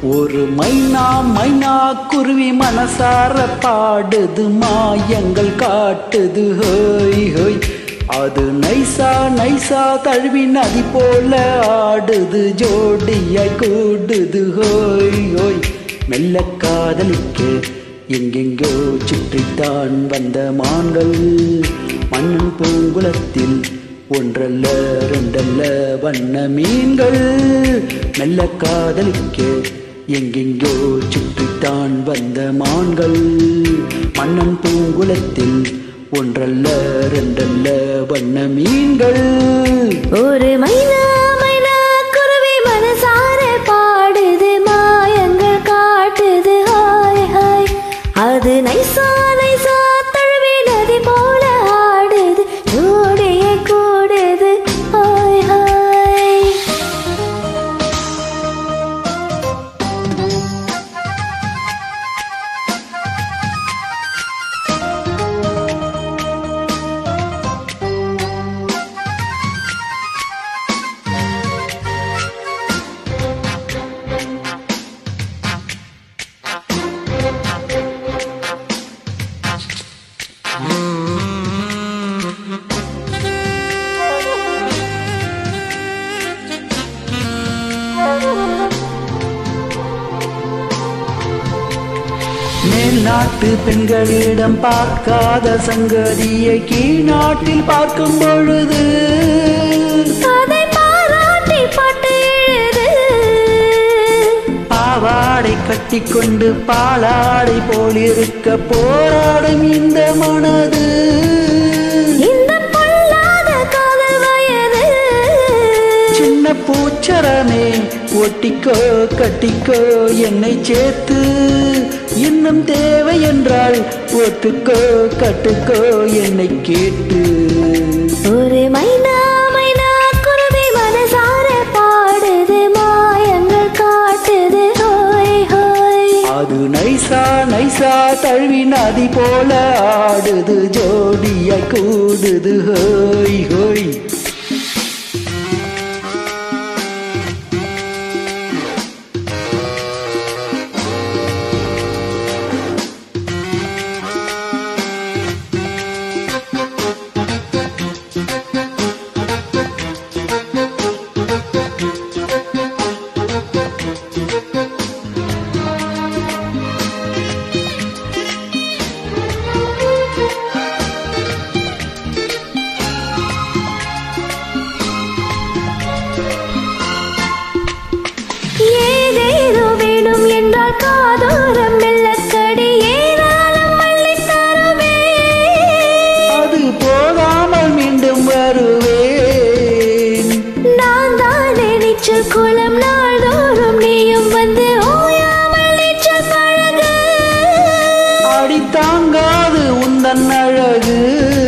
ஒரு மைனா மைனா குருவி மனசார பாடுது மாயங்கள் காட்டுது ஹோய் ஹோய் அது நைசா நைசா தழுவி நதி போல ஆடுது ஜோடியாய் கூடுது ஹோய் ஹோய் மெல்ல காதலிக்க எங்கெங்கோ சுற்றித்தான் வந்த மான்கள் மண்ணன் பூங்குளத்தில் ஒன்றல்ல ரெண்டல்ல வண்ண மீன்கள் மெல்ல காதலிக்க எங்கெங்கோ சுற்றித்தான் வந்த மான்கள் மன்னன் பூங்குளத்தில் ஒன்றல்ல ரெண்டல்ல வண்ண மீன்கள் ஒரு மைனா மைனா குருவி மனசார பாடுது மாயங்கள் காட்டுது ஹாய் ஹாய் அது நைசா நைசா தழுவி நதி போல ஆடுது ஜோடியை கூடுது ஹாய் ஹாய் மேல் நாட்டு பெண்களிடம் பார்க்காத சங்கதியை கீழ் நாட்டில் பார்க்கும் பொழுது அதை பாராட்டி பாட்டு எழுது பாவாடை கட்டிக்கொண்டு பாலாடை போலிருக்க போராடும் இந்த மனது இந்த பொல்லாத காதல் வயது சின்ன பூச்சரமே ஒட்டிக்கோ கட்டிக்கோ என்னை சேர்த்து இன்னும் தேவை என்றால் ஒத்துக்கோ கட்டுக்கோ என்னை கேட்டு ஒரு மைனா மைனா குருவி மனசார பாடுது மாயங்கள் காட்டுது ஹோய் ஹோய் அது நைசா நைசா தழுவி நதி போல ஆடுது ஜோடியா கூடுது ஹோய் ஹோய் ஏதேதோ வேணும் என்றால் காதோரம் மெல்லக்கடி ஏராளம் அள்ளித் தருவே அது போகாமல் மீண்டும் வருவேன் நான் தானே நீச்சல் குளம் நாள்தோறும் நீயும் வந்து ஓயாமல் நீச்சல் பழகு அடி தாங்காது உந்தன் அழகு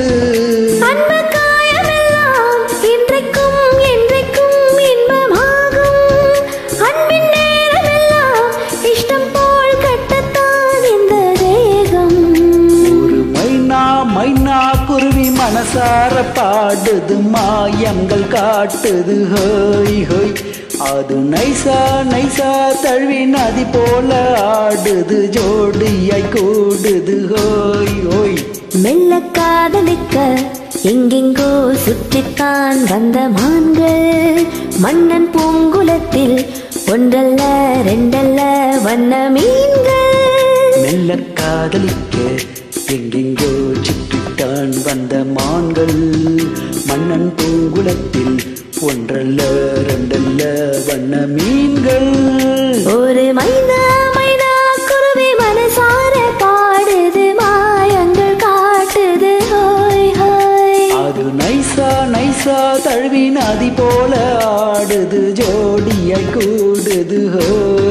அன்பு காயமெல்லாம் இன்றைக்கும் என்றைக்கும் இன்பமாகும் அன்பின் நேரமெல்லாம் இஷ்டம் போல் கட்டத்தான் இந்த தேகம் ஒரு மைனா மைனா குருவி மனசார பாடுது மாயங்கள் காட்டுது ஹோய் ஹோய் அது நைசா நைசா தழுவி நதி போல ஆடுது ஜோடியாய் கூடுது ஹோய் ஹோய் மெல்ல காதலிக்க எங்கெங்கோ சுற்றித்தான் வந்த மான்கள் மன்னன் பூங்குளத்தில் ஒன்றல்ல ரெண்டல்ல வண்ண மீன்கள் மெல்ல காதலிக்க எங்கெங்கோ சுற்றித்தான் வந்த மான்கள் மன்னன் பூங்குளத்தில் ஒன்றல்ல ரெண்டல்ல வண்ண மீன்கள் ஒரு மைனா மைனா குருவி மனசார பாடுது மாயங்கள் காட்டுது ஹோய் ஹோய் அது நைசா நைசா தழுவி நதி போல ஆடுது ஜோடியாய் கூடுது ஹோய்